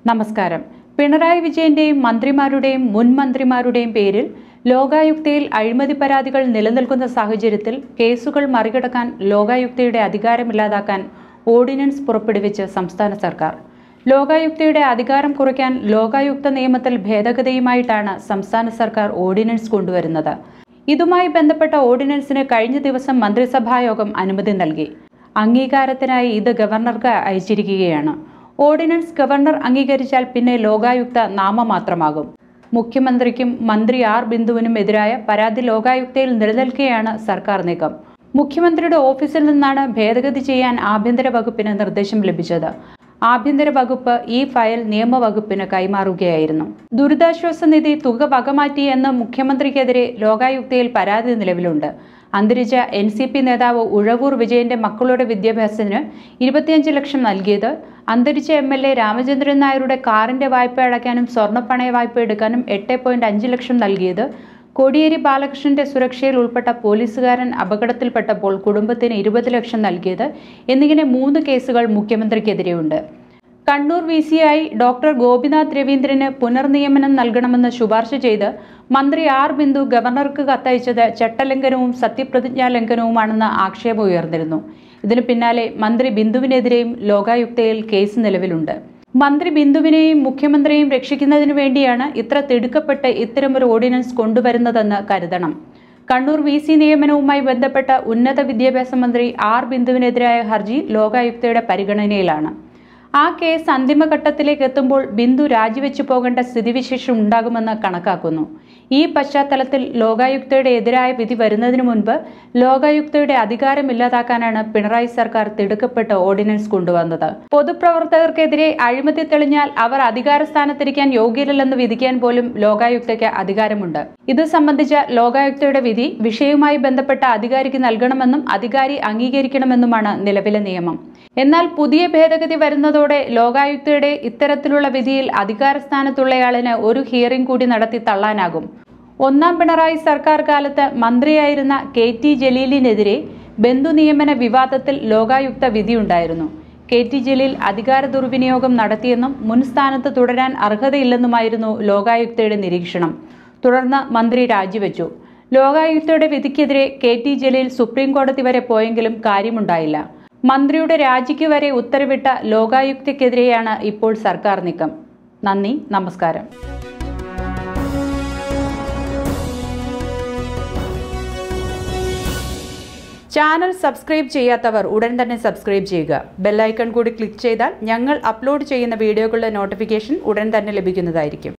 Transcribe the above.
നമസ്കാരം പിണറായി വിജയന്റെയും മന്ത്രിമാരുടെയും മുൻ മന്ത്രിമാരുടെയും പേരിൽ ലോകായുക്തയിൽ അഴിമതി പരാതികൾ നിലനിൽക്കുന്ന സാഹചര്യത്തിൽ കേസുകൾ മറികടക്കാൻ ലോകായുക്തയുടെ അധികാരമില്ലാതാക്കാൻ ഓർഡിനൻസ് പുറപ്പെടുവിച്ച് സംസ്ഥാന സർക്കാർ ലോകായുക്തയുടെ അധികാരം കുറയ്ക്കാൻ ലോകായുക്ത നിയമത്തിൽ ഭേദഗതിയുമായിട്ടാണ് സംസ്ഥാന സർക്കാർ ഓർഡിനൻസ് കൊണ്ടുവരുന്നത് ഇതുമായി ബന്ധപ്പെട്ട ഓർഡിനൻസിന് കഴിഞ്ഞ ദിവസം മന്ത്രിസഭായോഗം അനുമതി നൽകി അംഗീകാരത്തിനായി ഇത് ഗവർണർക്ക് അയച്ചിരിക്കുകയാണ് ഓർഡിനൻസ് ഗവർണർ അംഗീകരിച്ചാൽ പിന്നെ ലോകായുക്ത നാമമാത്രമാകും മുഖ്യമന്ത്രിക്കും മന്ത്രി ആർ ബിന്ദുവിനും എതിരായ പരാതി ലോകായുക്തയിൽ നിലനിൽക്കെയാണ് സർക്കാർ നീക്കം മുഖ്യമന്ത്രിയുടെ ഓഫീസിൽ നിന്നാണ് ഭേദഗതി ചെയ്യാൻ ആഭ്യന്തര വകുപ്പിന് നിർദ്ദേശം ലഭിച്ചത് ആഭ്യന്തര വകുപ്പ് ഈ ഫയൽ നിയമവകുപ്പിന് കൈമാറുകയായിരുന്നു ദുരിതാശ്വാസ നിധി തുക വകമാറ്റി എന്ന് മുഖ്യമന്ത്രിക്കെതിരെ ലോകായുക്തയിൽ പരാതി നിലവിലുണ്ട് അന്തരിച്ച എൻ സി പി നേതാവ് ഉഴവൂർ വിജയന്റെ മക്കളുടെ വിദ്യാഭ്യാസത്തിന് ഇരുപത്തിയഞ്ച് ലക്ഷം നൽകിയത് അന്തരിച്ച എം എൽ എ രാമചന്ദ്രൻ നായരുടെ കാറിന്റെ വായ്പ അടയ്ക്കാനും സ്വർണ്ണപ്പണയ വായ്പ എടുക്കാനും എട്ട് പോയിന്റ് അഞ്ച് ലക്ഷം നൽകിയത് കോടിയേരി ബാലകൃഷ്ണന്റെ സുരക്ഷയിൽ ഉൾപ്പെട്ട പോലീസുകാരൻ അപകടത്തിൽപ്പെട്ടപ്പോൾ കുടുംബത്തിന് ഇരുപത് ലക്ഷം നൽകിയത് എന്നിങ്ങനെ മൂന്ന് കേസുകൾ മുഖ്യമന്ത്രിക്കെതിരെയുണ്ട് കണ്ണൂർ വി സിയായി ഡോക്ടർ ഗോപിനാഥ് രവീന്ദ്രന് പുനർനിയമനം നൽകണമെന്ന് ശുപാർശ ചെയ്ത് മന്ത്രി ആർ ബിന്ദു ഗവർണർക്ക് കത്തയച്ചത് ചട്ടലംഘനവും സത്യപ്രതിജ്ഞാ ലംഘനവുമാണെന്ന് ആക്ഷേപം ഉയർന്നിരുന്നു ഇതിനു പിന്നാലെ മന്ത്രി ബിന്ദുവിനെതിരെയും ലോകായുക്തയിൽ കേസ് നിലവിലുണ്ട് മന്ത്രി ബിന്ദുവിനെയും മുഖ്യമന്ത്രിയെയും രക്ഷിക്കുന്നതിനു വേണ്ടിയാണ് ഇത്ര തിടുക്കപ്പെട്ട് ഇത്തരമൊരു ഓർഡിനൻസ് കൊണ്ടുവരുന്നതെന്ന് കരുതണം കണ്ണൂർ വി സി നിയമനവുമായി ബന്ധപ്പെട്ട ഉന്നത വിദ്യാഭ്യാസ മന്ത്രി ആർ ബിന്ദുവിനെതിരായ ഹർജി ലോകായുക്തയുടെ പരിഗണനയിലാണ് ആ കേസ് അന്തിമഘട്ടത്തിലേക്ക് എത്തുമ്പോൾ ബിന്ദു രാജിവെച്ചു പോകേണ്ട സ്ഥിതിവിശേഷം ഉണ്ടാകുമെന്ന് കണക്കാക്കുന്നു ഈ പശ്ചാത്തലത്തിൽ ലോകായുക്തയുടെ എതിരായ വിധി വരുന്നതിന് മുൻപ് ലോകായുക്തയുടെ അധികാരം ഇല്ലാതാക്കാനാണ് പിണറായി സർക്കാർ തിടുക്കപ്പെട്ട് ഓർഡിനൻസ് കൊണ്ടുവന്നത് പൊതുപ്രവർത്തകർക്കെതിരെ അഴിമതി തെളിഞ്ഞാൽ അവർ അധികാര സ്ഥാനത്തിരിക്കാൻ യോഗ്യരല്ലെന്ന് വിധിക്കാൻ പോലും ലോകായുക്തയ്ക്ക് അധികാരമുണ്ട് ഇത് സംബന്ധിച്ച ലോകായുക്തയുടെ വിധി വിഷയവുമായി ബന്ധപ്പെട്ട അധികാരിക്ക് നൽകണമെന്നും അധികാരി അംഗീകരിക്കണമെന്നുമാണ് നിലവിലെ നിയമം എന്നാൽ പുതിയ ഭേദഗതി വരുന്നതോടെ ലോകായുക്തയുടെ ഇത്തരത്തിലുള്ള വിധിയിൽ അധികാര സ്ഥാനത്തുള്ളയാളിന് ഒരു ഹിയറിംഗ് കൂടി നടത്തി തള്ളാനാകും ഒന്നാം പിണറായി സർക്കാർ കാലത്ത് മന്ത്രിയായിരുന്ന കെ ടി ജലീലിനെതിരെ ബന്ധു നിയമന വിവാദത്തിൽ ലോകായുക്ത വിധിയുണ്ടായിരുന്നു കെ ടി ജലീൽ അധികാര ദുർവിനിയോഗം നടത്തിയെന്നും മുൻ സ്ഥാനത്ത് തുടരാൻ അർഹതയില്ലെന്നുമായിരുന്നു ലോകായുക്തയുടെ നിരീക്ഷണം തുടർന്ന് മന്ത്രി രാജിവെച്ചു ലോകായുക്തയുടെ വിധിക്കെതിരെ കെ ടി ജലീൽ സുപ്രീം കോടതി വരെ പോയെങ്കിലും കാര്യമുണ്ടായില്ല മന്ത്രിയുടെ രാജിക്ക് വരെ ഉത്തരവിട്ട ലോകായുക്തയ്ക്കെതിരെയാണ് ഇപ്പോൾ സർക്കാർ നീക്കം നന്ദി നമസ്കാരം ചാനൽ സബ്സ്ക്രൈബ് ചെയ്യാത്തവർ ഉടൻ തന്നെ സബ്സ്ക്രൈബ് ചെയ്യുക ബെല്ലൈക്കൺ കൂടി ക്ലിക്ക് ചെയ്താൽ ഞങ്ങൾ അപ്ലോഡ് ചെയ്യുന്ന വീഡിയോകളുടെ നോട്ടിഫിക്കേഷൻ ഉടൻ തന്നെ ലഭിക്കുന്നതായിരിക്കും